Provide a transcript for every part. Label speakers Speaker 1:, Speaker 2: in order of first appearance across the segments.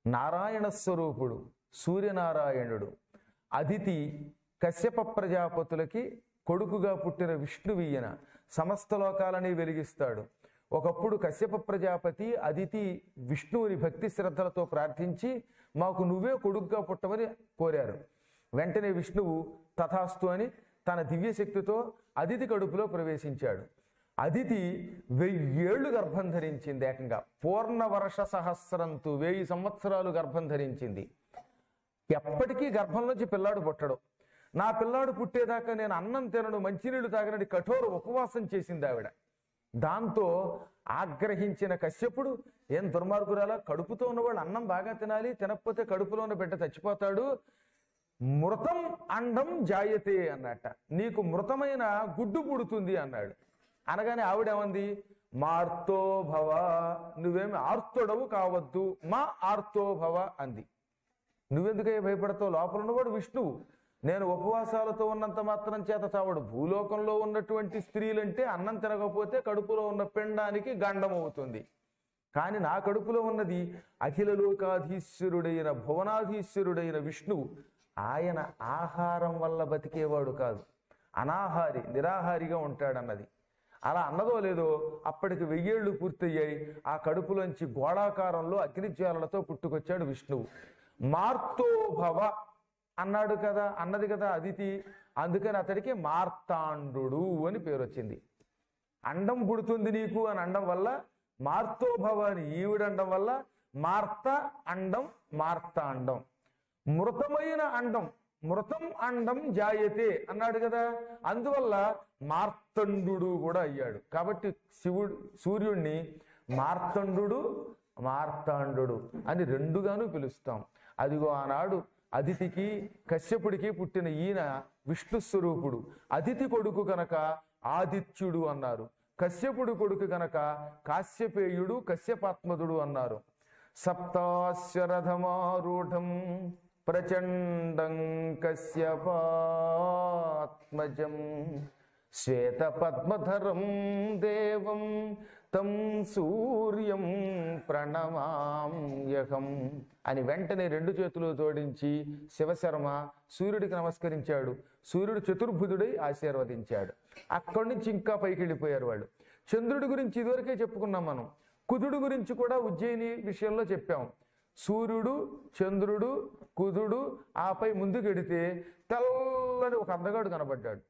Speaker 1: నారాయణ స్వరూపుడు సూర్యనారాయణుడు అదితి కశ్యప ప్రజాపతులకి కొడుకుగా పుట్టిన విష్ణువు ఈయన సమస్త లోకాలని వెలిగిస్తాడు ఒకప్పుడు కశ్యప ప్రజాపతి అదితి విష్ణువుని భక్తి శ్రద్ధలతో ప్రార్థించి మాకు నువ్వే కొడుకుగా పుట్టమని కోరారు వెంటనే విష్ణువు తథాస్తు అని తన దివ్యశక్తితో అదితి కడుపులో ప్రవేశించాడు అదితి వెయ్యేళ్లు గర్భం ధరించింది ఏకంగా పూర్ణ వర్ష సహస్రంతు వెయ్యి సంవత్సరాలు గర్భం ధరించింది ఎప్పటికీ గర్భంలోంచి పిల్లాడు పుట్టడు నా పిల్లాడు పుట్టేదాకా నేను అన్నం తినను మంచినీళ్లు తాగనని కఠోర ఉపవాసం చేసింది ఆవిడ దాంతో ఆగ్రహించిన కశ్యపుడు ఏం దుర్మార్గురాలా కడుపుతో ఉన్నవాళ్ళు అన్నం బాగా తినాలి తినకపోతే కడుపులో ఉన్న బిడ్డ చచ్చిపోతాడు మృతం అండం జాయతే అన్నట్ట నీకు మృతమైన గుడ్డు పుడుతుంది అన్నాడు అనగానే ఆవిడేమంది మార్తో భవ నువ్వేమి ఆర్తుడవు కావద్దు మా ఆర్తో భవ అంది నువ్వెందుకయ్యా భయపడతావు లోపల ఉన్నవాడు విష్ణువు నేను ఉపవాసాలతో ఉన్నంత మాత్రం చేత చావడు భూలోకంలో ఉన్నటువంటి స్త్రీలంటే అన్నం తినకపోతే కడుపులో ఉన్న పిండానికి గండం అవుతుంది కానీ నా కడుపులో ఉన్నది అఖిల లోకాధీశ్వరుడైన భువనాధీశ్వరుడైన విష్ణువు ఆయన ఆహారం వల్ల బతికేవాడు కాదు అనాహారి నిరాహారిగా ఉంటాడన్నది అలా అన్నదో లేదో అప్పటికి వెయ్యేళ్లు పూర్తయ్యాయి ఆ కడుపులోంచి గోళాకారంలో అగ్నిజ్వాలలతో పుట్టుకొచ్చాడు విష్ణువు మార్తోభవ అన్నాడు కదా అన్నది కదా అదితి అందుకని అతడికి మార్తాండు అని పేరు వచ్చింది అండం పుడుతుంది నీకు అని అండం వల్ల మార్తోభవ అని ఈవిడండం వల్ల మార్త అండం మార్తాండం మృతమైన అండం మృతం అండం జాయతే అన్నాడు కదా అందువల్ల మార్తండు కూడా అయ్యాడు కాబట్టి శివుడు సూర్యుణ్ణి మార్తండు మార్తాండు అని రెండుగాను పిలుస్తాం అదిగో ఆనాడు అదితికి కశ్యపుడికి పుట్టిన ఈయన విష్ణు స్వరూపుడు అదితి కొడుకు కనుక ఆదిత్యుడు అన్నారు కశ్యపుడు కొడుకు గనక కాశ్యపేయుడు కశ్యపాత్మదుడు అన్నారు సప్తాశ్వరథమారూఢం ప్రచండం కశ్యపాత్మజం శ్వేత పద్మధరం దేవం తం సూర్యం ప్రణమామ్యహం అని వెంటనే రెండు చేతులు జోడించి శివశర్మ సూర్యుడికి నమస్కరించాడు సూర్యుడు చతుర్భుజుడై ఆశీర్వదించాడు అక్కడి నుంచి ఇంకా పైకి వెళ్ళిపోయారు వాళ్ళు చంద్రుడి గురించి ఇదివరకే చెప్పుకున్నాం మనం కుదుడు గురించి కూడా ఉజ్జయిని విషయంలో చెప్పాం సూర్యుడు చంద్రుడు కుదుడు ఆపై ముందుకు ఎడితే తెల్లని ఒక అందగాడు కనబడ్డాడు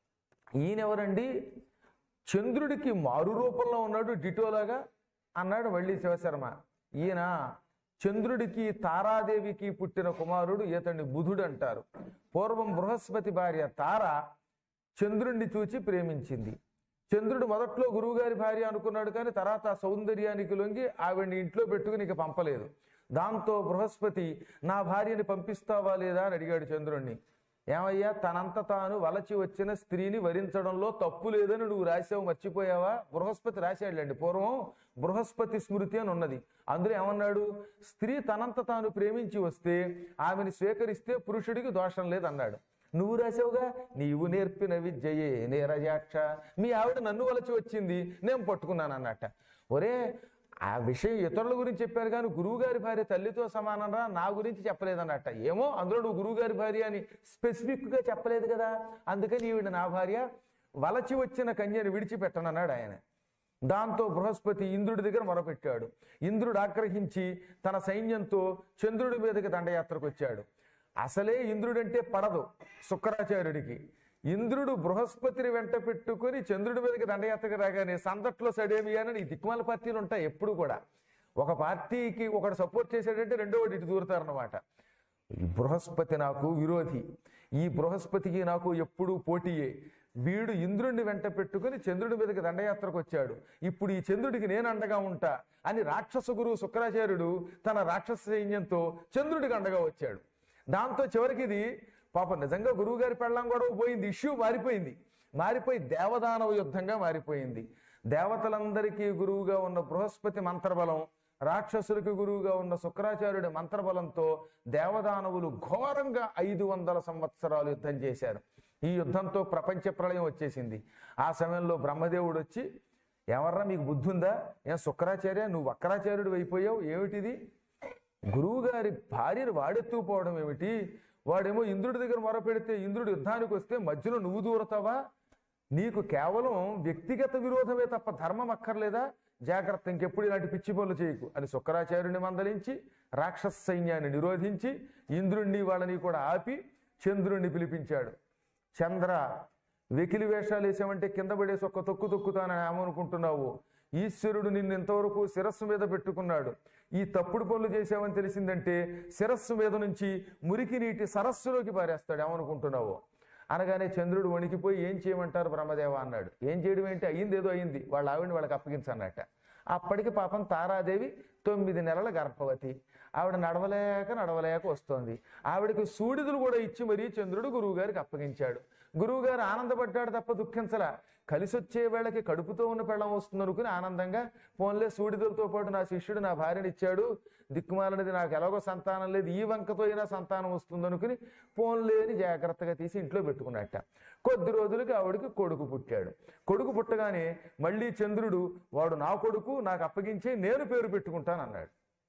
Speaker 1: ఈయనెవరండి చంద్రుడికి మారు రూపంలో ఉన్నాడు డిటోలాగా అన్నాడు మళ్ళీ శివశర్మ ఈయన చంద్రుడికి తారాదేవికి పుట్టిన కుమారుడు ఇతన్ని బుధుడు అంటారు పూర్వం బృహస్పతి భార్య తార చంద్రుణ్ణి చూచి ప్రేమించింది చంద్రుడు మొదట్లో గురువుగారి భార్య అనుకున్నాడు కానీ తర్వాత ఆ సౌందర్యానికి లొంగి ఆవిడ్ని ఇంట్లో పెట్టుకుని ఇక పంపలేదు దాంతో బృహస్పతి నా భార్యని పంపిస్తావా లేదా అని అడిగాడు చంద్రుణ్ణి ఏమయ్యా తనంత తాను వలచి వచ్చిన స్త్రీని వరించడంలో తప్పు లేదని నువ్వు రాసావు మర్చిపోయావా బృహస్పతి రాశాడులేండి పూర్వం బృహస్పతి స్మృతి అని ఉన్నది అందులో ఏమన్నాడు స్త్రీ తనంత తాను ప్రేమించి వస్తే ఆమెను స్వీకరిస్తే పురుషుడికి దోషం లేదన్నాడు నువ్వు రాసావుగా నీవు నేర్పిన విద్యయే నీరజాక్ష మీ ఆవిడ నన్ను వలచి వచ్చింది నేను పట్టుకున్నాను అన్నట్ట ఒరే ఆ విషయం ఇతరుల గురించి చెప్పారు కానీ గురువుగారి భార్య తల్లితో సమానంరా నా గురించి చెప్పలేదన్నట్ట ఏమో అందులో నువ్వు గురువుగారి భార్య అని స్పెసిఫిక్గా చెప్పలేదు కదా అందుకని ఈవిడ నా భార్య వలచి వచ్చిన కన్యను విడిచిపెట్టనన్నాడు ఆయన దాంతో బృహస్పతి ఇంద్రుడి దగ్గర మొరపెట్టాడు ఇంద్రుడు ఆగ్రహించి తన సైన్యంతో చంద్రుడి మీదకి దండయాత్రకు వచ్చాడు అసలే ఇంద్రుడంటే పడదు శుక్రాచార్యుడికి ఇంద్రుడు బృహస్పతిని వెంట పెట్టుకుని చంద్రుడి మీదకి దండయాత్రకు రాగానే సందట్లో సడేమియానని ఈ దిక్మాల పార్టీలు ఉంటాయి ఎప్పుడు కూడా ఒక పార్టీకి ఒకడు సపోర్ట్ చేశాడంటే రెండో వాడు ఇటు దూరుతారన్నమాట ఈ బృహస్పతి నాకు విరోధి ఈ బృహస్పతికి నాకు ఎప్పుడూ పోటీయే వీడు ఇంద్రుడిని వెంట పెట్టుకుని చంద్రుడి మీదకి దండయాత్రకు వచ్చాడు ఇప్పుడు ఈ చంద్రుడికి నేను అండగా ఉంటా అని రాక్షస గురువు శుక్రాచార్యుడు తన రాక్షస సైన్యంతో చంద్రుడికి అండగా వచ్చాడు దాంతో చివరికి ఇది పాపం నిజంగా గురువు గారి పెళ్ళం గొడవ పోయింది ఇష్యూ మారిపోయింది మారిపోయి దేవదానవ యుద్ధంగా మారిపోయింది దేవతలందరికీ గురువుగా ఉన్న బృహస్పతి మంత్రబలం రాక్షసులకు గురువుగా ఉన్న శుక్రాచార్యుడి మంత్రబలంతో దేవదానవులు ఘోరంగా ఐదు వందల సంవత్సరాలు యుద్ధం చేశారు ఈ యుద్ధంతో ప్రపంచ ప్రళయం వచ్చేసింది ఆ సమయంలో బ్రహ్మదేవుడు వచ్చి ఎవర్రా మీకు బుద్ధి ఉందా ఏం శుక్రాచార్య నువ్వు వక్రాచార్యుడు అయిపోయావు ఏమిటిది గురువు గారి భార్యను వాడెత్తుకుపోవడం ఏమిటి వాడేమో ఇంద్రుడి దగ్గర మొరపెడితే ఇంద్రుడు యుద్ధానికి వస్తే మధ్యలో నువ్వు దూరతావా నీకు కేవలం వ్యక్తిగత విరోధమే తప్ప ధర్మం అక్కర్లేదా జాగ్రత్త ఇంకెప్పుడు ఇలాంటి పిచ్చి పనులు చేయకు అని శుక్రాచార్యుని మందలించి రాక్షస సైన్యాన్ని నిరోధించి ఇంద్రుణ్ణి వాళ్ళని కూడా ఆపి చంద్రుణ్ణి పిలిపించాడు చంద్ర వెకిలి వేషాలు వేసామంటే కింద పడేసి ఒక్క తొక్కు తొక్కుతానని ఏమనుకుంటున్నావు ఈశ్వరుడు నిన్ను ఇంతవరకు శిరస్సు మీద పెట్టుకున్నాడు ఈ తప్పుడు పనులు చేసావని తెలిసిందంటే శిరస్సు మీద నుంచి మురికి నీటి సరస్సులోకి పారేస్తాడు ఏమనుకుంటున్నావు అనగానే చంద్రుడు వణికిపోయి ఏం చేయమంటారు బ్రహ్మదేవ అన్నాడు ఏం చేయడం ఏంటి అయ్యింది ఏదో అయ్యింది వాళ్ళ ఆవిడని వాళ్ళకి అప్పగించన్నట్ట అప్పటికి పాపం తారాదేవి తొమ్మిది నెలల గర్భవతి ఆవిడ నడవలేక నడవలేక వస్తోంది ఆవిడకి సూడిదులు కూడా ఇచ్చి మరీ చంద్రుడు గురువు గారికి అప్పగించాడు గురువు గారు ఆనందపడ్డాడు తప్ప దుఃఖించలా కలిసి వచ్చే వేళకి కడుపుతో ఉన్న పెళ్ళం వస్తుంది అనుకుని ఆనందంగా ఫోన్లే సూడిదులతో పాటు నా శిష్యుడు నా భార్యని ఇచ్చాడు దిక్కుమాలనేది నాకు ఎలాగో సంతానం లేదు ఈ వంకతో అయినా సంతానం వస్తుంది అనుకుని ఫోన్ లేని జాగ్రత్తగా తీసి ఇంట్లో పెట్టుకున్నట్ట కొద్ది రోజులకి ఆవిడకి కొడుకు పుట్టాడు కొడుకు పుట్టగానే మళ్ళీ చంద్రుడు వాడు నా కొడుకు నాకు అప్పగించే నేను పేరు పెట్టుకుంటాను అన్నాడు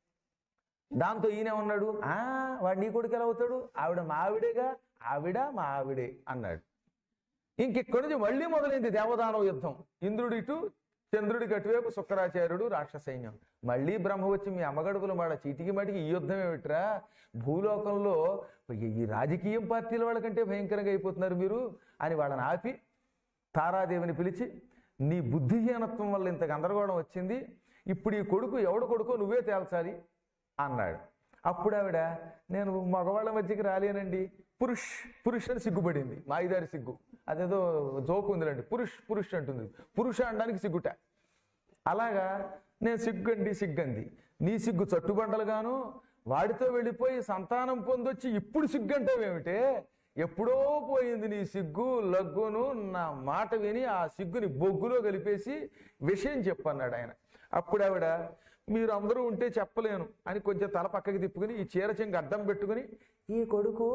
Speaker 1: దాంతో ఈయన ఉన్నాడు ఆ వాడు నీ కొడుకు ఎలా అవుతాడు ఆవిడ మా ఆవిడేగా ఆవిడ మా ఆవిడే అన్నాడు ఇంకెక్కడి నుంచి మళ్ళీ మొదలైంది దేవదానవ యుద్ధం ఇంద్రుడు ఇటు చంద్రుడికి అటువైపు శుక్రాచార్యుడు రాక్షస సైన్యం మళ్ళీ బ్రహ్మ వచ్చి మీ అమ్మగడుపుల మాడ చీటికి మాటికి ఈ యుద్ధం ఏమిట్రా భూలోకంలో ఈ- ఈ రాజకీయం పార్టీల వాళ్ళకంటే భయంకరంగా అయిపోతున్నారు మీరు అని వాళ్ళని ఆపి తారాదేవిని పిలిచి నీ బుద్ధిహీనత్వం వల్ల ఇంత గందరగోళం వచ్చింది ఇప్పుడు ఈ కొడుకు ఎవడు కొడుకో నువ్వే తేల్చాలి అన్నాడు అప్పుడు ఆవిడ నేను మగవాళ్ళ మధ్యకి రాలేనండి పురుష్ పురుష్ అని సిగ్గుపడింది మాయిదారి సిగ్గు అదేదో జోకు ఉందిలేండి పురుష్ పురుష్ అంటుంది పురుష అనడానికి సిగ్గుట అలాగా నేను సిగ్గండి సిగ్గంది నీ సిగ్గు చట్టుబండలుగాను వాడితో వెళ్ళిపోయి సంతానం పొందొచ్చి ఇప్పుడు సిగ్గంటావేమిటే ఎప్పుడో పోయింది నీ సిగ్గు లగ్గును నా మాట విని ఆ సిగ్గుని బొగ్గులో కలిపేసి విషయం చెప్పన్నాడు ఆయన అప్పుడు ఆవిడ మీరు అందరూ ఉంటే చెప్పలేను అని కొంచెం తల పక్కకి తిప్పుకుని ఈ చీర చెంగు అడ్డం పెట్టుకుని ఈ కొడుకు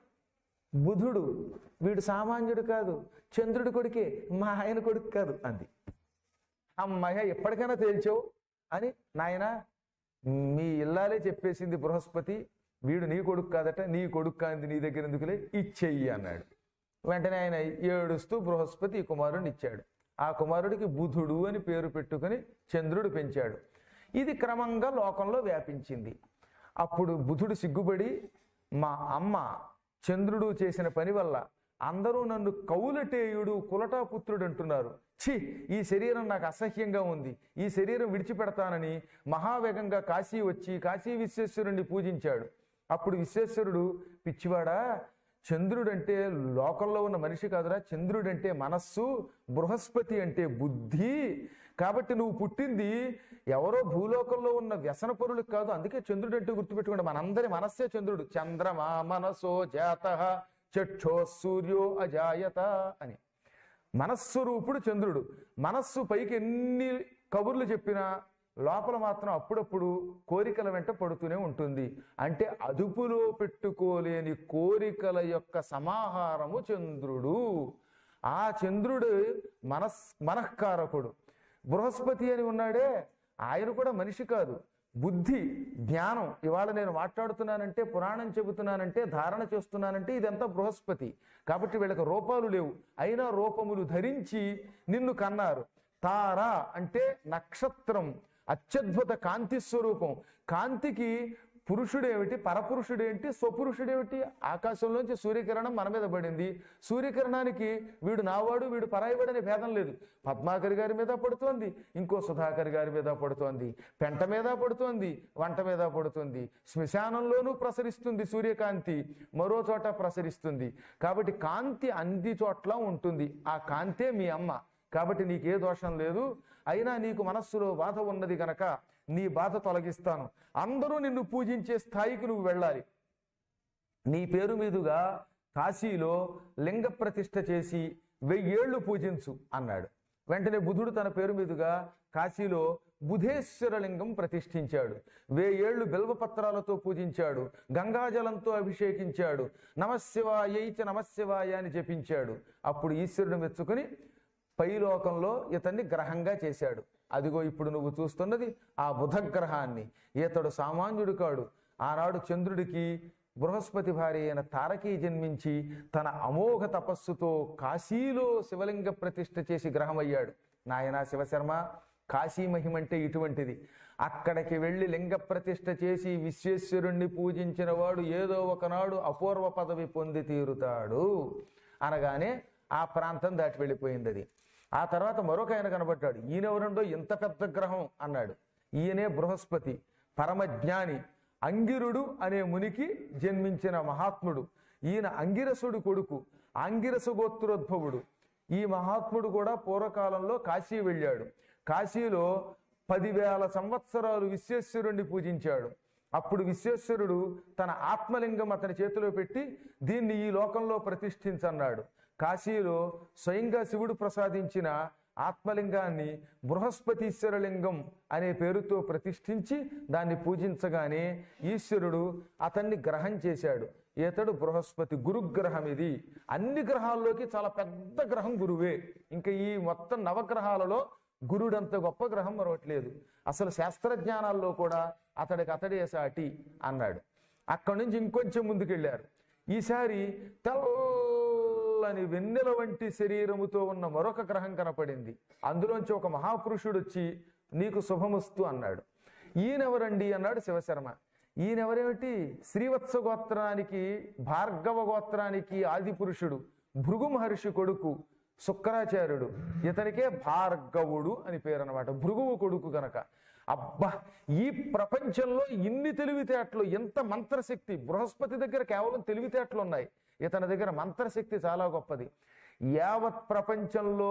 Speaker 1: బుధుడు వీడు సామాన్యుడు కాదు చంద్రుడి కొడుకే మా ఆయన కొడుకు కాదు అంది అమ్మాయ ఎప్పటికైనా తేల్చావు అని నాయన మీ ఇల్లాలే చెప్పేసింది బృహస్పతి వీడు నీ కొడుకు కాదట నీ కొడుకు కాంది నీ దగ్గర ఎందుకులే ఇచ్చెయ్యి అన్నాడు వెంటనే ఆయన ఏడుస్తూ బృహస్పతి ఈ కుమారుడిని ఇచ్చాడు ఆ కుమారుడికి బుధుడు అని పేరు పెట్టుకుని చంద్రుడు పెంచాడు ఇది క్రమంగా లోకంలో వ్యాపించింది అప్పుడు బుధుడు సిగ్గుపడి మా అమ్మ చంద్రుడు చేసిన పని వల్ల అందరూ నన్ను కౌలటేయుడు కులటాపుత్రుడు అంటున్నారు ఛీ ఈ శరీరం నాకు అసహ్యంగా ఉంది ఈ శరీరం విడిచిపెడతానని మహావేగంగా కాశీ వచ్చి కాశీ విశ్వేశ్వరుణ్ణి పూజించాడు అప్పుడు విశ్వేశ్వరుడు పిచ్చివాడా చంద్రుడంటే లోకంలో ఉన్న మనిషి కాదురా చంద్రుడంటే మనస్సు బృహస్పతి అంటే బుద్ధి కాబట్టి నువ్వు పుట్టింది ఎవరో భూలోకంలో ఉన్న వ్యసన పరులకు కాదు అందుకే చంద్రుడు అంటే గుర్తుపెట్టుకోండి మనందరి మనస్సే చంద్రుడు చంద్రమా మనసో జాత చక్షో సూర్యో అజాయత అని మనస్వరూపుడు చంద్రుడు మనస్సు పైకి ఎన్ని కబుర్లు చెప్పినా లోపల మాత్రం అప్పుడప్పుడు కోరికల వెంట పడుతూనే ఉంటుంది అంటే అదుపులో పెట్టుకోలేని కోరికల యొక్క సమాహారము చంద్రుడు ఆ చంద్రుడు మనస్ మనఃకారకుడు బృహస్పతి అని ఉన్నాడే ఆయన కూడా మనిషి కాదు బుద్ధి జ్ఞానం ఇవాళ నేను మాట్లాడుతున్నానంటే పురాణం చెబుతున్నానంటే ధారణ చేస్తున్నానంటే ఇదంతా బృహస్పతి కాబట్టి వీళ్ళకి రూపాలు లేవు అయినా రూపములు ధరించి నిన్ను కన్నారు తార అంటే నక్షత్రం అత్యద్భుత కాంతి స్వరూపం కాంతికి పురుషుడేమిటి పరపురుషుడేంటి స్వపురుషుడేమిటి ఆకాశంలోంచి సూర్యకిరణం మన మీద పడింది సూర్యకిరణానికి వీడు నావాడు వీడు పరాయివాడు అనే భేదం లేదు పద్మాకర్ గారి మీద పడుతోంది ఇంకో సుధాకర్ గారి మీద పడుతోంది పెంట మీద పడుతోంది వంట మీద పడుతుంది శ్మశానంలోనూ ప్రసరిస్తుంది సూర్యకాంతి మరో చోట ప్రసరిస్తుంది కాబట్టి కాంతి అన్ని చోట్ల ఉంటుంది ఆ కాంతే మీ అమ్మ కాబట్టి నీకే దోషం లేదు అయినా నీకు మనస్సులో బాధ ఉన్నది గనక నీ బాధ తొలగిస్తాను అందరూ నిన్ను పూజించే స్థాయికి నువ్వు వెళ్ళాలి నీ పేరు మీదుగా కాశీలో లింగ ప్రతిష్ఠ చేసి వెయ్యేళ్లు పూజించు అన్నాడు వెంటనే బుధుడు తన పేరు మీదుగా కాశీలో బుధేశ్వర లింగం ప్రతిష్ఠించాడు వేయేళ్లు బిల్వపత్రాలతో పూజించాడు గంగాజలంతో అభిషేకించాడు నమశివాయైచ నమశివాయ అని జపించాడు అప్పుడు ఈశ్వరుడు మెచ్చుకుని పైలోకంలో ఇతన్ని గ్రహంగా చేశాడు అదిగో ఇప్పుడు నువ్వు చూస్తున్నది ఆ బుధ గ్రహాన్ని ఇతడు సామాన్యుడు కాడు ఆనాడు చంద్రుడికి బృహస్పతి భార్య అయిన తారకి జన్మించి తన అమోఘ తపస్సుతో కాశీలో శివలింగ ప్రతిష్ఠ చేసి గ్రహమయ్యాడు నాయనా శివశర్మ కాశీ మహిమంటే ఇటువంటిది అక్కడికి వెళ్ళి లింగ ప్రతిష్ఠ చేసి విశ్వేశ్వరుణ్ణి పూజించిన వాడు ఏదో ఒకనాడు అపూర్వ పదవి పొంది తీరుతాడు అనగానే ఆ ప్రాంతం దాటి వెళ్ళిపోయింది అది ఆ తర్వాత మరొక ఆయన కనబడ్డాడు ఈయనెవరుండో ఇంత పెద్ద గ్రహం అన్నాడు ఈయనే బృహస్పతి పరమజ్ఞాని అంగిరుడు అనే మునికి జన్మించిన మహాత్ముడు ఈయన అంగిరసుడు కొడుకు ఆంగిరస గోత్రోద్భవుడు ఈ మహాత్ముడు కూడా పూర్వకాలంలో కాశీ వెళ్ళాడు కాశీలో పదివేల సంవత్సరాలు విశ్వేశ్వరుణ్ణి పూజించాడు అప్పుడు విశ్వేశ్వరుడు తన ఆత్మలింగం అతని చేతిలో పెట్టి దీన్ని ఈ లోకంలో ప్రతిష్ఠించన్నాడు కాశీలో స్వయంగా శివుడు ప్రసాదించిన ఆత్మలింగాన్ని బృహస్పతీశ్వరలింగం అనే పేరుతో ప్రతిష్ఠించి దాన్ని పూజించగానే ఈశ్వరుడు అతన్ని గ్రహం చేశాడు ఇతడు బృహస్పతి గురుగ్రహం ఇది అన్ని గ్రహాల్లోకి చాలా పెద్ద గ్రహం గురువే ఇంకా ఈ మొత్తం నవగ్రహాలలో గురుడంత గొప్ప గ్రహం మరొకట్లేదు అసలు శాస్త్రజ్ఞానాల్లో కూడా అతడికి అతడే సాటి అన్నాడు అక్కడి నుంచి ఇంకొంచెం ముందుకెళ్ళారు ఈసారి తెల్లని వెన్నెల వంటి శరీరముతో ఉన్న మరొక గ్రహం కనపడింది అందులోంచి ఒక మహాపురుషుడు వచ్చి నీకు శుభమస్తు అన్నాడు ఈయనెవరండి అన్నాడు శివశర్మ ఈయనెవరేమిటి శ్రీవత్స గోత్రానికి భార్గవ గోత్రానికి ఆది పురుషుడు భృగు మహర్షి కొడుకు శుక్రాచార్యుడు ఇతనికే భార్గవుడు అని పేరు అనమాట భృగువు కొడుకు గనక అబ్బా ఈ ప్రపంచంలో ఇన్ని తెలివితేటలు ఎంత మంత్రశక్తి బృహస్పతి దగ్గర కేవలం తెలివితేటలు ఉన్నాయి ఇతని దగ్గర మంత్రశక్తి చాలా గొప్పది యావత్ ప్రపంచంలో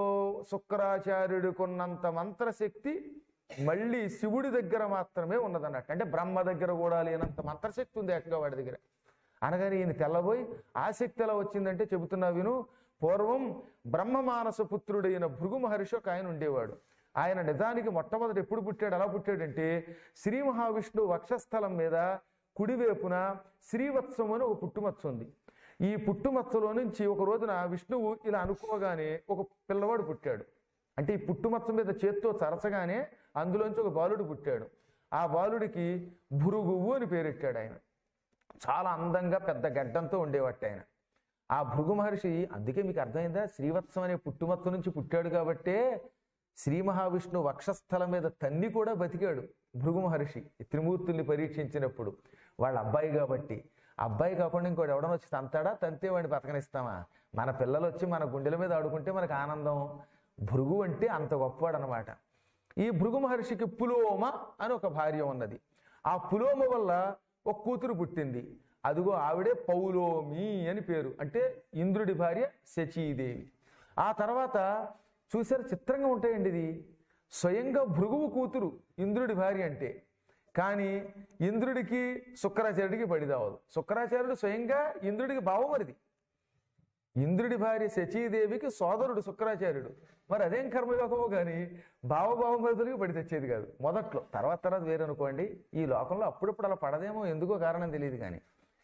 Speaker 1: శుక్రాచార్యుడికున్నంత మంత్రశక్తి మళ్ళీ శివుడి దగ్గర మాత్రమే ఉన్నదన్నట్టు అంటే బ్రహ్మ దగ్గర కూడా లేనంత మంత్రశక్తి ఉంది ఏకంగా వాడి దగ్గర అనగానే ఈయన తెల్లబోయి ఆసక్తి ఎలా వచ్చిందంటే చెబుతున్నా విను పూర్వం బ్రహ్మమానస పుత్రుడైన భృగు మహర్షి ఒక ఆయన ఉండేవాడు ఆయన నిజానికి మొట్టమొదటి ఎప్పుడు పుట్టాడు ఎలా పుట్టాడంటే శ్రీ మహావిష్ణువు వక్షస్థలం మీద కుడివైపున శ్రీవత్సం అని ఒక పుట్టుమచ్చ ఉంది ఈ పుట్టుమచ్చలో నుంచి ఒక రోజున విష్ణువు ఇలా అనుకోగానే ఒక పిల్లవాడు పుట్టాడు అంటే ఈ పుట్టుమచ్చ మీద చేత్తో చరచగానే అందులోంచి ఒక బాలుడు పుట్టాడు ఆ బాలుడికి భృగువు అని పేరెట్టాడు ఆయన చాలా అందంగా పెద్ద గడ్డంతో ఉండేవాట ఆయన ఆ భృగు మహర్షి అందుకే మీకు అర్థమైందా శ్రీవత్సం అనే పుట్టుమత్త నుంచి పుట్టాడు కాబట్టే శ్రీ మహావిష్ణువు వక్షస్థలం మీద తన్ని కూడా బతికాడు భృగు మహర్షి ఈ త్రిమూర్తుల్ని పరీక్షించినప్పుడు వాళ్ళ అబ్బాయి కాబట్టి అబ్బాయి కాకుండా ఇంకోటి ఎవడన్నా వచ్చి తంతాడా తంతే వాడిని బతకనిస్తామా మన పిల్లలు వచ్చి మన గుండెల మీద ఆడుకుంటే మనకు ఆనందం భృగు అంటే అంత గొప్పవాడు అనమాట ఈ భృగు మహర్షికి పులోమ అని ఒక భార్య ఉన్నది ఆ పులోమ వల్ల ఒక కూతురు పుట్టింది అదిగో ఆవిడే పౌలోమి అని పేరు అంటే ఇంద్రుడి భార్య శచీదేవి ఆ తర్వాత చూసారు చిత్రంగా ఉంటాయండి ఇది స్వయంగా భృగువు కూతురు ఇంద్రుడి భార్య అంటే కానీ ఇంద్రుడికి శుక్రాచార్యుడికి పడిదావదు శుక్రాచార్యుడు స్వయంగా ఇంద్రుడికి బావమరిది ఇంద్రుడి భార్య శచీదేవికి సోదరుడు శుక్రాచార్యుడు మరి అదేం కర్మయోగమో కానీ భావభావమరుదులకి పడి తెచ్చేది కాదు మొదట్లో తర్వాత తర్వాత వేరనుకోండి ఈ లోకంలో అప్పుడప్పుడు అలా పడదేమో ఎందుకో కారణం తెలియదు కానీ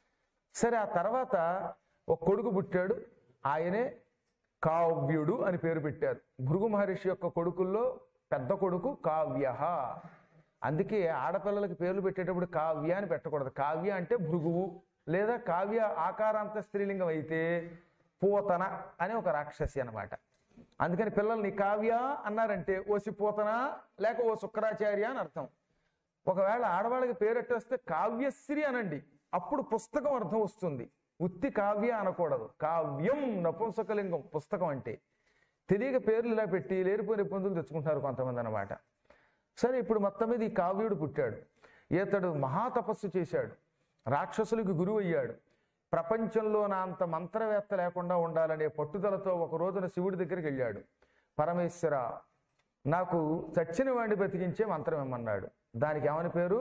Speaker 1: సరే ఆ తర్వాత ఒక కొడుకు పుట్టాడు ఆయనే కావ్యుడు అని పేరు పెట్టారు భృగు మహర్షి యొక్క కొడుకుల్లో పెద్ద కొడుకు కావ్య అందుకే ఆడపిల్లలకి పేర్లు పెట్టేటప్పుడు కావ్య అని పెట్టకూడదు కావ్య అంటే భృగువు లేదా కావ్య ఆకారాంత స్త్రీలింగం అయితే పూతన అనే ఒక రాక్షసి అన్నమాట అందుకని పిల్లల్ని కావ్య అన్నారంటే ఓసి పూతన లేక ఓ శుక్రాచార్య అని అర్థం ఒకవేళ ఆడవాళ్ళకి పేరెట్టేస్తే కావ్యశ్రీ అనండి అప్పుడు పుస్తకం అర్థం వస్తుంది ఉత్తి కావ్య అనకూడదు కావ్యం నపుంసకలింగం పుస్తకం అంటే తెలియక పేర్లు ఇలా పెట్టి లేనిపోయిన ఇబ్బందులు తెచ్చుకుంటారు కొంతమంది అన్నమాట సరే ఇప్పుడు మొత్తం మీద ఈ కావ్యుడు పుట్టాడు ఇతడు మహాతపస్సు చేశాడు రాక్షసులకు గురువు అయ్యాడు ప్రపంచంలో నా అంత మంత్రవేత్త లేకుండా ఉండాలనే పట్టుదలతో ఒక రోజున శివుడి దగ్గరికి వెళ్ళాడు పరమేశ్వర నాకు చచ్చిన వాడిని బతికించే మంత్రం ఇమ్మన్నాడు దానికి ఏమని పేరు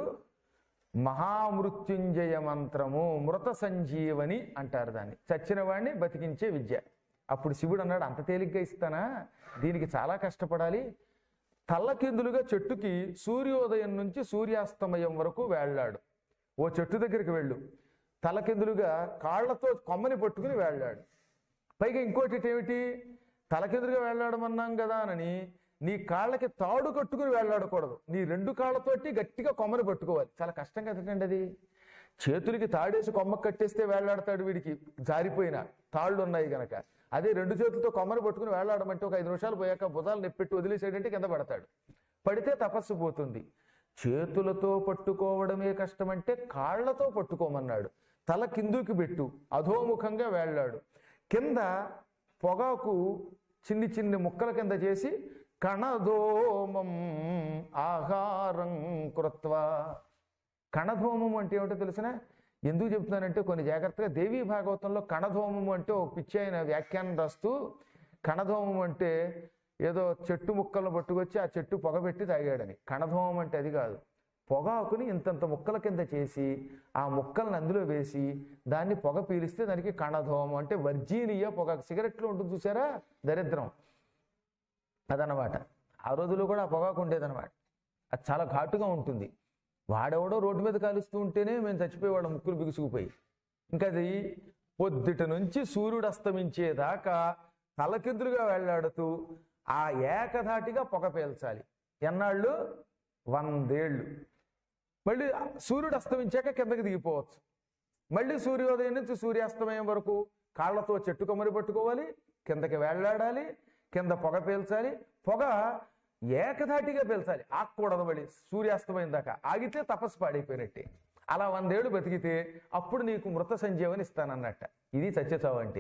Speaker 1: మహామృత్యుంజయ మంత్రము మృత సంజీవని అంటారు దాన్ని చచ్చిన వాడిని బతికించే విద్య అప్పుడు శివుడు అన్నాడు అంత తేలిగ్గా ఇస్తానా దీనికి చాలా కష్టపడాలి తల్లకిందులుగా చెట్టుకి సూర్యోదయం నుంచి సూర్యాస్తమయం వరకు వేళ్లాడు ఓ చెట్టు దగ్గరికి వెళ్ళు తలకిందులుగా కాళ్లతో కొమ్మని పట్టుకుని వేళ్లాడు పైగా ఇంకోటి ఏమిటి తలకిందులుగా వేళ్లాడమన్నాం కదా అని నీ కాళ్ళకి తాడు కట్టుకుని వేళ్లాడకూడదు నీ రెండు కాళ్ళతోటి గట్టిగా కొమ్మని పట్టుకోవాలి చాలా కష్టం కదండి అది చేతులకి తాడేసి కొమ్మ కట్టేస్తే వేళ్లాడతాడు వీడికి జారిపోయిన తాళ్ళు ఉన్నాయి గనక అదే రెండు చేతులతో కొమ్మను పట్టుకుని వేళ్లాడమంటే ఒక ఐదు నిమిషాలు పోయాక భుజాలు నెప్పెట్టి వదిలేసాడంటే కింద పడతాడు పడితే తపస్సు పోతుంది చేతులతో పట్టుకోవడమే కష్టమంటే కాళ్లతో పట్టుకోమన్నాడు తల కిందుకి పెట్టు అధోముఖంగా వేళ్లాడు కింద పొగాకు చిన్ని చిన్ని ముక్కల కింద చేసి కణధోమం ఆహారం కృత్వా కణధోమం అంటే ఏమిటో తెలిసిన ఎందుకు చెప్తున్నానంటే కొన్ని జాగ్రత్తగా దేవీ భాగవతంలో కణధోమం అంటే ఒక పిచ్చి ఆయన వ్యాఖ్యానం రాస్తూ కణధోమం అంటే ఏదో చెట్టు ముక్కలను పట్టుకొచ్చి ఆ చెట్టు పొగబెట్టి తాగాడని కణధోమం అంటే అది కాదు పొగాకుని ఇంతంత ముక్కల కింద చేసి ఆ ముక్కలను అందులో వేసి దాన్ని పొగ పీలిస్తే దానికి కణధోమం అంటే వర్జీనియ పొగాకు సిగరెట్లో ఉంటుంది చూసారా దరిద్రం అదనమాట ఆ రోజుల్లో కూడా ఆ పొగాకు ఉండేదన్నమాట అది చాలా ఘాటుగా ఉంటుంది వాడెవడో రోడ్డు మీద కాలుస్తూ ఉంటేనే మేము చచ్చిపోయేవాళ్ళం ముక్కులు బిగుసుకుపోయి ఇంకా అది పొద్దుట నుంచి సూర్యుడు అస్తమించేదాకా తలకిందులుగా వెళ్ళాడుతూ ఆ ఏకధాటిగా పొగ పేల్చాలి ఎన్నాళ్ళు వందేళ్ళు మళ్ళీ సూర్యుడు అస్తమించాక కిందకి దిగిపోవచ్చు మళ్ళీ సూర్యోదయం నుంచి సూర్యాస్తమయం వరకు కాళ్ళతో చెట్టు కొమ్మరి పట్టుకోవాలి కిందకి వేళ్లాడాలి కింద పొగ పీల్చాలి పొగ ఏకధాటిగా పీల్చాలి ఆగకూడదు మళ్ళీ సూర్యాస్తమయం దాకా ఆగితే తపస్సు పాడైపోయినట్టే అలా వందేళ్ళు బతికితే అప్పుడు నీకు మృత సంజీవని ఇస్తానన్నట్ట ఇది సత్యచావు అంటే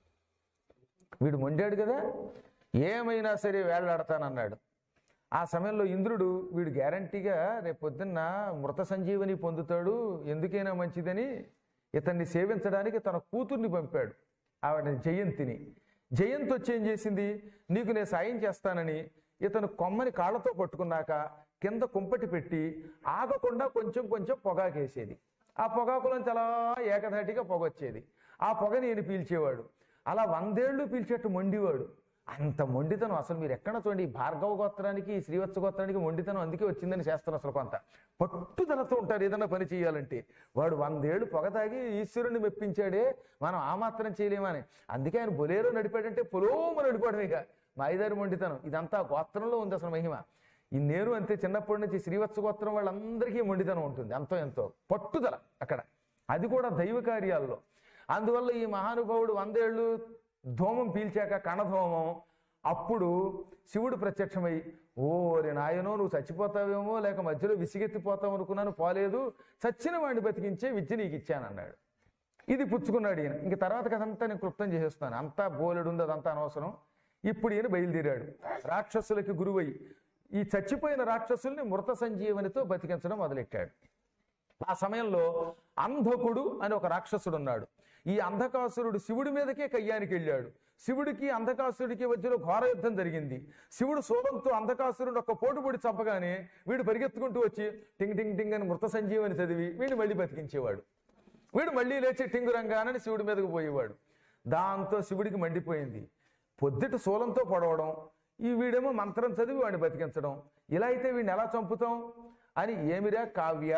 Speaker 1: వీడు మొండాడు కదా ఏమైనా సరే వేళ్లాడతానన్నాడు ఆ సమయంలో ఇంద్రుడు వీడు గ్యారంటీగా రేపు పొద్దున్న మృత సంజీవని పొందుతాడు ఎందుకైనా మంచిదని ఇతన్ని సేవించడానికి తన కూతుర్ని పంపాడు ఆవిడ జయంతిని జయంతి వచ్చి ఏం చేసింది నీకు నేను సాయం చేస్తానని ఇతను కొమ్మని కాళ్ళతో పట్టుకున్నాక కింద కుంపటి పెట్టి ఆగకుండా కొంచెం కొంచెం పొగాకేసేది ఆ పొగాకులోంచి అలా ఏకధాటిగా పొగ వచ్చేది ఆ పొగని ఈయన పీల్చేవాడు అలా వందేళ్లు పీల్చేట్టు మొండివాడు అంత మొండితనం అసలు మీరు ఎక్కడ చూడండి ఈ భార్గవ గోత్రానికి ఈ శ్రీవత్స గోత్రానికి మొండితనం అందుకే వచ్చిందని శాస్త్రం అసలు కొంత పట్టుదలతో ఉంటారు ఏదైనా పని చేయాలంటే వాడు వందేళ్ళు పొగ తాగి ఈశ్వరుని మెప్పించాడే మనం ఆ మాత్రం చేయలేమని అందుకే ఆయన బొలేరో నడిపాడంటే పొలోమ నడిపాడు ఇక మాయిదారి మొండితనం ఇదంతా గోత్రంలో ఉంది అసలు మహిమ ఈ నేను అంతే చిన్నప్పటి నుంచి శ్రీవత్స గోత్రం వాళ్ళందరికీ మొండితనం ఉంటుంది ఎంతో ఎంతో పట్టుదల అక్కడ అది కూడా దైవ కార్యాల్లో అందువల్ల ఈ మహానుభావుడు వందేళ్ళు ధూమం పీల్చాక కణధూమం అప్పుడు శివుడు ప్రత్యక్షమై ఓరి నాయనో నువ్వు చచ్చిపోతావేమో లేక మధ్యలో విసిగెత్తిపోతావు అనుకున్నాను పోలేదు చచ్చిన వాడిని బతికించే విద్య నీకు ఇచ్చానన్నాడు ఇది పుచ్చుకున్నాడు ఈయన ఇంక తర్వాత కథంతా నేను క్లుప్తం చేసేస్తాను అంతా బోలెడు ఉంది అదంతా అనవసరం ఇప్పుడు ఈయన బయలుదేరాడు రాక్షసులకి గురువై ఈ చచ్చిపోయిన రాక్షసుల్ని మృత సంజీవనితో బతికించడం మొదలెట్టాడు ఆ సమయంలో అంధకుడు అని ఒక రాక్షసుడు ఉన్నాడు ఈ అంధకాసురుడు శివుడి మీదకే కయ్యానికి వెళ్ళాడు శివుడికి అంధకాసురుడికి మధ్యలో ఘోర యుద్ధం జరిగింది శివుడు శోభంతో అంధకాసురుడు ఒక పోటు పొడి చంపగానే వీడు పరిగెత్తుకుంటూ వచ్చి టింగ్ టింగ్ టింగ్ అని మృత సంజీవని చదివి వీడిని మళ్ళీ బతికించేవాడు వీడు మళ్ళీ లేచి టింగు రంగానని శివుడి మీదకు పోయేవాడు దాంతో శివుడికి మండిపోయింది పొద్దుట శూలంతో పొడవడం ఈ వీడేమో మంత్రం చదివి వాడిని బతికించడం ఇలా అయితే వీడిని ఎలా చంపుతాం అని ఏమిరా కావ్య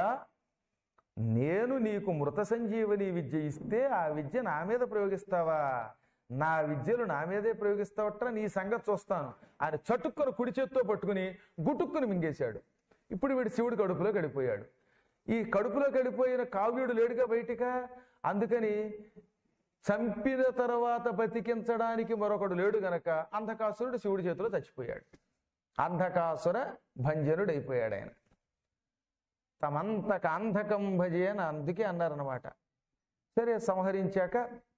Speaker 1: నేను నీకు మృత సంజీవని విద్య ఇస్తే ఆ విద్య నా మీద ప్రయోగిస్తావా నా విద్యలు నా మీదే ప్రయోగిస్తావట్రా నీ సంగతి చూస్తాను ఆయన చటుక్కును కుడి చేత్తో పట్టుకుని గుటుక్కుని మింగేశాడు ఇప్పుడు వీడు శివుడి కడుపులో గడిపోయాడు ఈ కడుపులో గడిపోయిన కావ్యుడు లేడుగా బయటిగా అందుకని చంపిన తర్వాత బతికించడానికి మరొకడు లేడు గనక అంధకాసురుడు శివుడి చేతిలో చచ్చిపోయాడు అంధకాసుర భంజనుడు అయిపోయాడు ఆయన తమంతక అంధకం భజే అని అందుకే అన్నారనమాట సరే సంహరించాక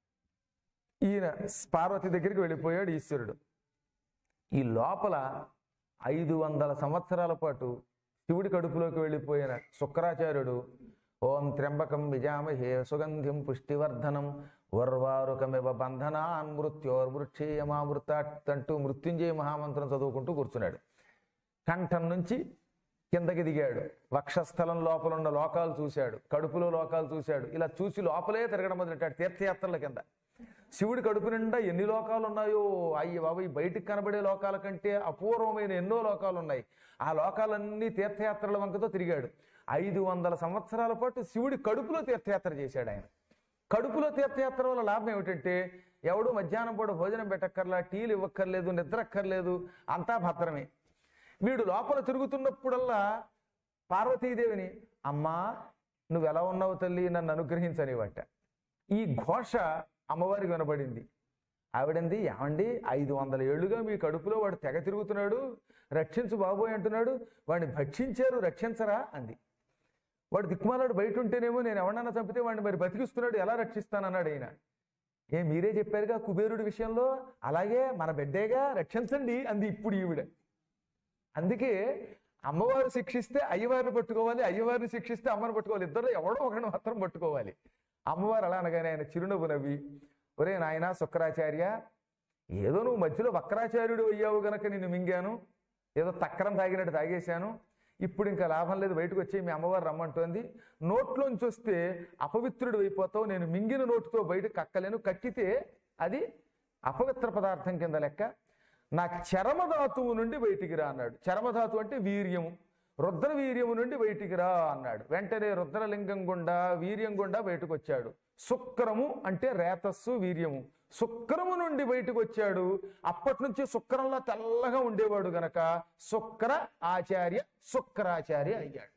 Speaker 1: ఈయన పార్వతి దగ్గరికి వెళ్ళిపోయాడు ఈశ్వరుడు ఈ లోపల ఐదు వందల సంవత్సరాల పాటు శివుడి కడుపులోకి వెళ్ళిపోయిన శుక్రాచార్యుడు ఓం త్ర్యంబకం విజామహే సుగంధిం పుష్టివర్ధనం వర్వారుకమివ బంధనాన్ మృత్యోర్మృక్షేయమామృత అంటూ మృత్యుంజయ మహామంత్రం చదువుకుంటూ కూర్చున్నాడు కంఠం నుంచి కిందకి దిగాడు వక్షస్థలం లోపల ఉన్న లోకాలు చూశాడు కడుపులో లోకాలు చూశాడు ఇలా చూసి లోపలే తిరగడం మొదలెట్టాడు తీర్థయాత్రల కింద శివుడి కడుపు నిండా ఎన్ని లోకాలు ఉన్నాయో అయ్యి బాబు బయటికి కనబడే లోకాల కంటే అపూర్వమైన ఎన్నో లోకాలు ఉన్నాయి ఆ లోకాలన్నీ తీర్థయాత్రల వంకతో తిరిగాడు ఐదు వందల సంవత్సరాల పాటు శివుడి కడుపులో తీర్థయాత్ర చేశాడు ఆయన కడుపులో తీర్థయాత్ర వల్ల లాభం ఏమిటంటే ఎవడు మధ్యాహ్నం పూట భోజనం పెట్టక్కర్లా టీలు ఇవ్వక్కర్లేదు నిద్ర అక్కర్లేదు అంతా భద్రమే వీడు లోపల తిరుగుతున్నప్పుడల్లా పార్వతీదేవిని అమ్మా నువ్వు ఎలా ఉన్నావు తల్లి నన్ను అనుగ్రహించనివట ఈ ఘోష అమ్మవారికి వినబడింది ఆవిడంది ఏమండి ఐదు వందల ఏళ్ళుగా మీ కడుపులో వాడు తెగ తిరుగుతున్నాడు రక్షించు బాబోయ్ అంటున్నాడు వాడిని భక్షించారు రక్షించరా అంది వాడు దిక్కుమాలాడు బయట ఉంటేనేమో నేను ఎవడన్నా చంపితే వాడిని మరి బతికిస్తున్నాడు ఎలా రక్షిస్తానన్నాడు ఆయన ఏ మీరే చెప్పారుగా కుబేరుడి విషయంలో అలాగే మన బిడ్డేగా రక్షించండి అంది ఇప్పుడు ఈవిడ అందుకే అమ్మవారు శిక్షిస్తే అయ్యవారిని పట్టుకోవాలి అయ్యవారిని శిక్షిస్తే అమ్మని పట్టుకోవాలి ఇద్దరు ఎవడో ఒకరిని మాత్రం పట్టుకోవాలి అమ్మవారు అలా అనగానే ఆయన చిరునవ్వు నవ్వి ఒరే నాయనా శుక్రాచార్య ఏదో నువ్వు మధ్యలో వక్రాచార్యుడు అయ్యావు గనక నిన్ను మింగాను ఏదో తక్కరం తాగినట్టు తాగేశాను ఇప్పుడు ఇంకా లాభం లేదు బయటకు వచ్చి మీ అమ్మవారు రమ్మంటోంది నోట్లోంచి వస్తే అపవిత్రుడు అయిపోతావు నేను మింగిన నోటుతో బయట కక్కలేను కక్కితే అది అపవిత్ర పదార్థం కింద లెక్క నా చరమధాతువు నుండి బయటికి రా అన్నాడు చరమధాతు అంటే వీర్యము రుద్ర వీర్యము నుండి బయటికి రా అన్నాడు వెంటనే రుద్రలింగం గుండా వీర్యం గుండా బయటకు వచ్చాడు శుక్రము అంటే రేతస్సు వీర్యము శుక్రము నుండి బయటకు వచ్చాడు అప్పటి నుంచి శుక్రంలో తెల్లగా ఉండేవాడు గనక శుక్ర ఆచార్య శుక్రాచార్య అయ్యాడు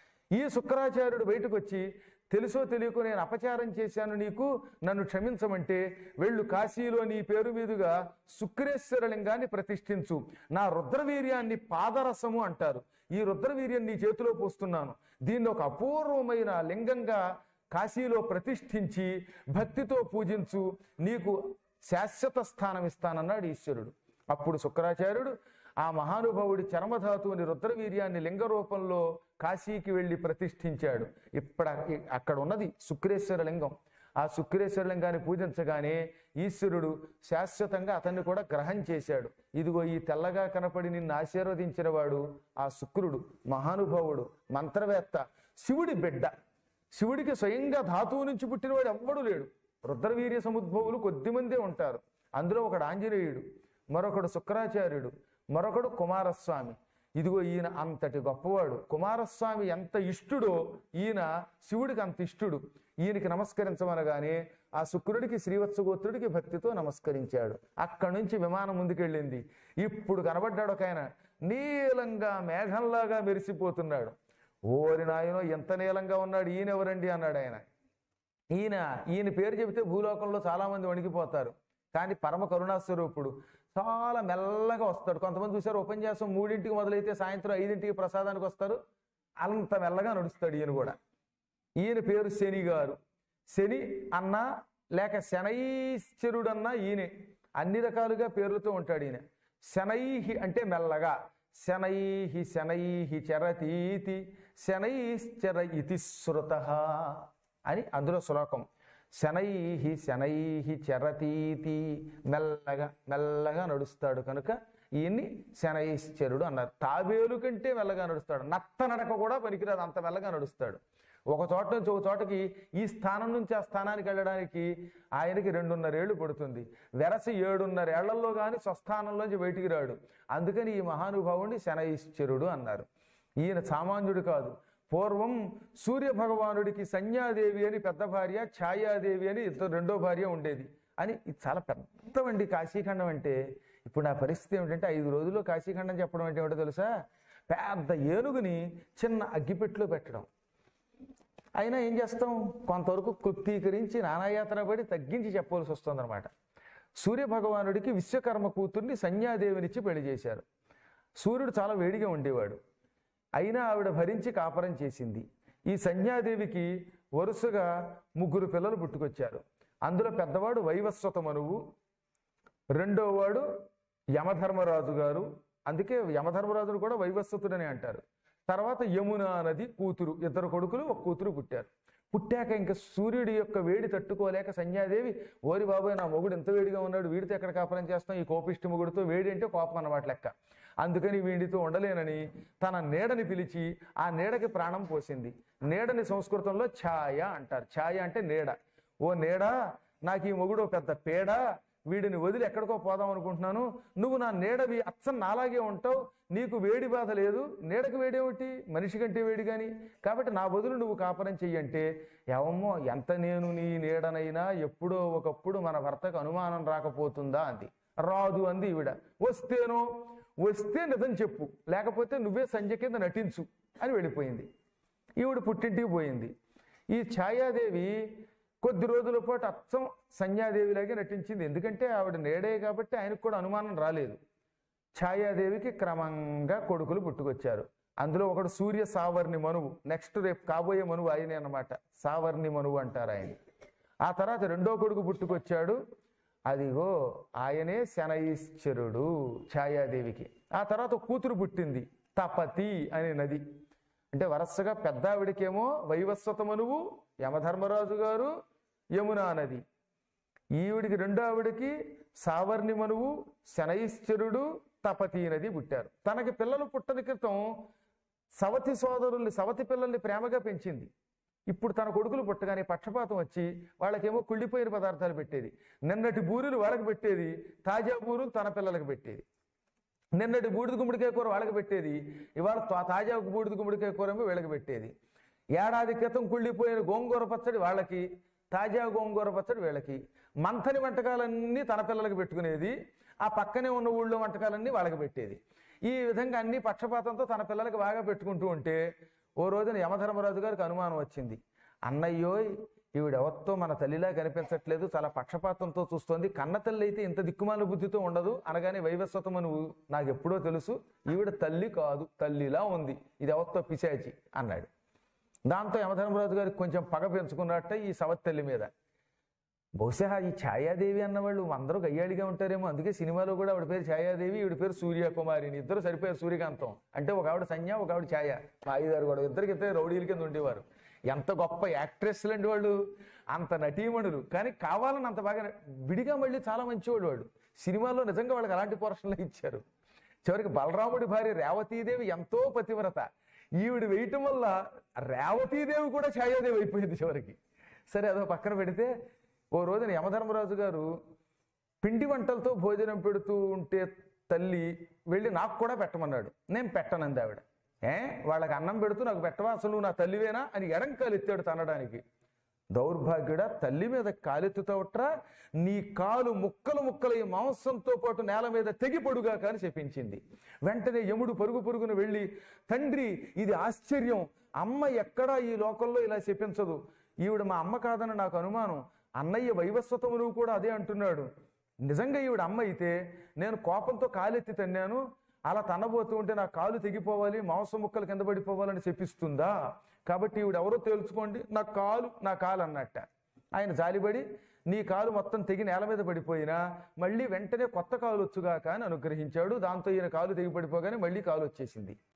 Speaker 1: ఈ శుక్రాచార్యుడు బయటకు వచ్చి తెలుసో తెలియకో నేను అపచారం చేశాను నీకు నన్ను క్షమించమంటే వెళ్ళు కాశీలో నీ పేరు మీదుగా శుక్రేశ్వర లింగాన్ని ప్రతిష్ఠించు నా రుద్రవీర్యాన్ని పాదరసము అంటారు ఈ రుద్రవీర్యం నీ చేతిలో పోస్తున్నాను దీన్ని ఒక అపూర్వమైన లింగంగా కాశీలో ప్రతిష్ఠించి భక్తితో పూజించు నీకు శాశ్వత స్థానం ఇస్తానన్నాడు ఈశ్వరుడు అప్పుడు శుక్రాచార్యుడు ఆ మహానుభావుడి చర్మధాతువుని రుద్రవీర్యాన్ని లింగ రూపంలో కాశీకి వెళ్ళి ప్రతిష్ఠించాడు ఇప్పుడు అక్కడ ఉన్నది శుక్రేశ్వర లింగం ఆ శుక్రేశ్వర లింగాన్ని పూజించగానే ఈశ్వరుడు శాశ్వతంగా అతన్ని కూడా గ్రహం చేశాడు ఇదిగో ఈ తెల్లగా కనపడి నిన్ను ఆశీర్వదించిన వాడు ఆ శుక్రుడు మహానుభావుడు మంత్రవేత్త శివుడి బిడ్డ శివుడికి స్వయంగా ధాతువు నుంచి పుట్టినవాడు ఎవ్వడు లేడు రుద్రవీర్య సముద్భవులు కొద్దిమందే ఉంటారు అందులో ఒకడు ఆంజనేయుడు మరొకడు శుక్రాచార్యుడు మరొకడు కుమారస్వామి ఇదిగో ఈయన అంతటి గొప్పవాడు కుమారస్వామి ఎంత ఇష్టుడో ఈయన శివుడికి అంత ఇష్టుడు ఈయనకి నమస్కరించమనగానే ఆ శుక్రుడికి శ్రీవత్సగోత్రుడికి భక్తితో నమస్కరించాడు అక్కడి నుంచి విమానం ముందుకెళ్ళింది ఇప్పుడు కనబడ్డాడు ఒక ఆయన నీలంగా మేఘంలాగా మెరిసిపోతున్నాడు ఓరి నాయనో ఎంత నీలంగా ఉన్నాడు ఈయన ఎవరండి అన్నాడు ఆయన ఈయన ఈయన పేరు చెబితే భూలోకంలో చాలా మంది వణికిపోతారు కానీ పరమ కరుణాస్వరూపుడు చాలా మెల్లగా వస్తాడు కొంతమంది చూసారు ఉపన్యాసం మూడింటికి మొదలైతే సాయంత్రం ఐదింటికి ప్రసాదానికి వస్తారు అంత మెల్లగా నడుస్తాడు ఈయన కూడా ఈయన పేరు శని గారు శని అన్న లేక శనైశ్చరుడు అన్న ఈయనే అన్ని రకాలుగా పేర్లతో ఉంటాడు ఈయన శనైహి అంటే మెల్లగా శనైహి శనైహి చరతీతి శనైశ్చర ఇతి శృత అని అందులో శ్లోకం శనైహి శనైహి చరతీతి మెల్లగా మెల్లగా నడుస్తాడు కనుక ఈయన్ని శనైశ్చరుడు అన్నారు తాబేలు కంటే మెల్లగా నడుస్తాడు నత్త నడక కూడా పనికిరాదు అంత మెల్లగా నడుస్తాడు ఒక చోట నుంచి ఒక చోటకి ఈ స్థానం నుంచి ఆ స్థానానికి వెళ్ళడానికి ఆయనకి రెండున్నరేళ్లు పడుతుంది వెరసి ఏడున్నర ఏళ్లలో కానీ స్వస్థానంలోంచి బయటికి రాడు అందుకని ఈ మహానుభావుడిని శనైశ్చరుడు అన్నారు ఈయన సామాన్యుడు కాదు పూర్వం సూర్య భగవానుడికి సంధ్యాదేవి అని పెద్ద భార్య ఛాయాదేవి అని ఇద్దరు రెండో భార్య ఉండేది అని ఇది చాలా పెద్దవండి కాశీఖండం అంటే ఇప్పుడు నా పరిస్థితి ఏమిటంటే ఐదు రోజుల్లో కాశీఖండం చెప్పడం అంటే ఏమిటో తెలుసా పెద్ద ఏనుగుని చిన్న అగ్గిపెట్టులో పెట్టడం అయినా ఏం చేస్తాం కొంతవరకు క్లుప్తీకరించి నానాయాతన పడి తగ్గించి చెప్పవలసి వస్తుందన్నమాట సూర్య భగవానుడికి విశ్వకర్మ కూతుర్ని సంధ్యాదేవినిచ్చి పెళ్లి చేశారు సూర్యుడు చాలా వేడిగా ఉండేవాడు అయినా ఆవిడ భరించి కాపరం చేసింది ఈ సంధ్యాదేవికి వరుసగా ముగ్గురు పిల్లలు పుట్టుకొచ్చారు అందులో పెద్దవాడు వైవస్వత మనువు రెండో వాడు యమధర్మరాజు గారు అందుకే యమధర్మరాజును కూడా వైవస్వతుడని అంటారు తర్వాత యమునా నది కూతురు ఇద్దరు కొడుకులు ఒక కూతురు పుట్టారు పుట్టాక ఇంకా సూర్యుడి యొక్క వేడి తట్టుకోలేక సంధ్యాదేవి ఓరి బాబాయ్ నా మొగుడు ఎంత వేడిగా ఉన్నాడు వీడితో ఎక్కడ కాపురం చేస్తాం ఈ కోపిష్టి మొగుడుతో వేడి అంటే కోపం అన్నమాట లెక్క అందుకని వీడితో ఉండలేనని తన నీడని పిలిచి ఆ నీడకి ప్రాణం పోసింది నీడని సంస్కృతంలో ఛాయ అంటారు ఛాయ అంటే నీడ ఓ నీడ నాకు ఈ మొగుడు పెద్ద పేడ వీడిని వదిలి ఎక్కడికో పోదాం అనుకుంటున్నాను నువ్వు నా నీడవి అచ్చం నాలాగే ఉంటావు నీకు వేడి బాధ లేదు నీడకు వేడేమిటి మనిషి కంటే వేడి కానీ కాబట్టి నా బదులు నువ్వు కాపరం చెయ్యంటే ఏమమ్మో ఎంత నేను నీ నీడనైనా ఎప్పుడో ఒకప్పుడు మన భర్తకు అనుమానం రాకపోతుందా అంది రాదు అంది ఈవిడ వస్తేనో వస్తే నిజం చెప్పు లేకపోతే నువ్వే సంజయ్ కింద నటించు అని వెళ్ళిపోయింది ఈవిడ పుట్టింటికి పోయింది ఈ ఛాయాదేవి కొద్ది రోజుల పాటు అచ్చం సంధ్యాదేవిలాగే నటించింది ఎందుకంటే ఆవిడ నేడే కాబట్టి ఆయనకు కూడా అనుమానం రాలేదు ఛాయాదేవికి క్రమంగా కొడుకులు పుట్టుకొచ్చారు అందులో ఒకడు సూర్య సావర్ణి మనువు నెక్స్ట్ రేపు కాబోయే మనువు ఆయనే అన్నమాట సావర్ణి మనువు అంటారు ఆయన ఆ తర్వాత రెండో కొడుకు పుట్టుకొచ్చాడు అదిగో ఆయనే శనైశ్చరుడు ఛాయాదేవికి ఆ తర్వాత కూతురు పుట్టింది తపతి అనే నది అంటే వరసగా పెద్ద ఆవిడకేమో వైవస్వత మనువు యమధర్మరాజు గారు యమునా నది ఈవిడికి రెండో ఆవిడకి సావర్ణి మనువు శనైశ్చరుడు తపతి నది పుట్టారు తనకి పిల్లలు పుట్టని క్రితం సవతి సోదరుల్ని సవతి పిల్లల్ని ప్రేమగా పెంచింది ఇప్పుడు తన కొడుకులు పుట్టగానే పక్షపాతం వచ్చి వాళ్ళకేమో కుళ్ళిపోయిన పదార్థాలు పెట్టేది నిన్నటి బూరులు వాళ్ళకి పెట్టేది తాజా బూరులు తన పిల్లలకు పెట్టేది నిన్నటి బూడిద గుమ్మడికాయ కూర వాళ్ళకి పెట్టేది ఇవాళ తా- తాజా బూడిద గుమ్మడికాయ కూర ఏమో వీళ్ళకి పెట్టేది ఏడాది క్రితం కుళ్ళిపోయిన గోంగూర పచ్చడి వాళ్ళకి తాజా గోంగూర పచ్చడి వీళ్ళకి మంథని వంటకాలన్నీ తన పిల్లలకి పెట్టుకునేది ఆ పక్కనే ఉన్న ఊళ్ళో వంటకాలన్నీ వాళ్ళకి పెట్టేది ఈ విధంగా అన్ని పక్షపాతంతో తన పిల్లలకి బాగా పెట్టుకుంటూ ఉంటే ఓ రోజున యమధర్మరాజు గారికి అనుమానం వచ్చింది అన్నయ్యోయ్ ఈవిడెవరితో మన తల్లిలా కనిపించట్లేదు చాలా పక్షపాతంతో చూస్తోంది కన్న తల్లి అయితే ఇంత దిక్కుమాల బుద్ధితో ఉండదు అనగానే వైవస్వతము నువ్వు నాకు ఎప్పుడో తెలుసు ఈవిడ తల్లి కాదు తల్లిలా ఉంది ఇది ఎవరితో పిశాచి అన్నాడు దాంతో యమధర్మరాజు గారికి కొంచెం పగ పెంచుకున్నట్ట ఈ సవత్ తల్లి మీద బహుశా ఈ ఛాయాదేవి అన్నవాళ్ళు అందరూ గయ్యాళిగా ఉంటారేమో అందుకే సినిమాలో కూడా ఆవిడ పేరు ఛాయాదేవి ఈవిడ పేరు సూర్యకుమారిని ఇద్దరు సరిపోయారు సూర్యకాంతం అంటే ఒక ఆవిడ సంధ్య ఒక ఆవిడ ఛాయ మా ఐదారు కూడా ఇద్దరికి ఇద్దరు రౌడీల కింద ఉండేవారు ఎంత గొప్ప యాక్ట్రెస్ లాంటి వాళ్ళు అంత నటీమణులు కానీ కావాలని అంత బాగా విడిగా మళ్ళీ చాలా మంచివాడు వాడు సినిమాలో నిజంగా వాళ్ళకి అలాంటి పోర్షన్లు ఇచ్చారు చివరికి బలరాముడి భార్య రేవతీదేవి ఎంతో పతివ్రత ఈవిడ వేయటం వల్ల రేవతీదేవి కూడా ఛాయాదేవి అయిపోయింది చివరికి సరే అదో పక్కన పెడితే ఓ రోజున యమధర్మరాజు గారు పిండి వంటలతో భోజనం పెడుతూ ఉంటే తల్లి వెళ్ళి నాకు కూడా పెట్టమన్నాడు నేను పెట్టనంది ఆవిడ ఏ వాళ్ళకి అన్నం పెడుతూ నాకు పెట్టవా అసలు నువ్వు నా తల్లివేనా అని ఎడంకాలు ఎత్తాడు తనడానికి దౌర్భాగ్యుడా తల్లి మీద కాలెత్తుతావుట్రా నీ కాలు ముక్కలు ముక్కలు ఈ మాంసంతో పాటు నేల మీద తెగి పొడుగా కానీ చెప్పించింది వెంటనే యముడు పరుగు పరుగున వెళ్ళి తండ్రి ఇది ఆశ్చర్యం అమ్మ ఎక్కడా ఈ లోకంలో ఇలా చెప్పించదు ఈవిడ మా అమ్మ కాదని నాకు అనుమానం అన్నయ్య వైవస్వతమును కూడా అదే అంటున్నాడు నిజంగా ఈవిడ అమ్మ అయితే నేను కోపంతో కాలెత్తి తన్నాను అలా తన్నబోతూ ఉంటే నా కాలు తెగిపోవాలి మాంసం ముక్కలు కింద పడిపోవాలని చెప్పిస్తుందా కాబట్టి ఈవిడ ఎవరో తేల్చుకోండి నా కాలు నా కాలు అన్నట్ట ఆయన జాలిపడి నీ కాలు మొత్తం తెగి నేల మీద పడిపోయినా మళ్ళీ వెంటనే కొత్త కాలు వచ్చుగాక అని అనుగ్రహించాడు దాంతో ఈయన కాలు తెగి పడిపోగానే మళ్ళీ కాలు వచ్చేసింది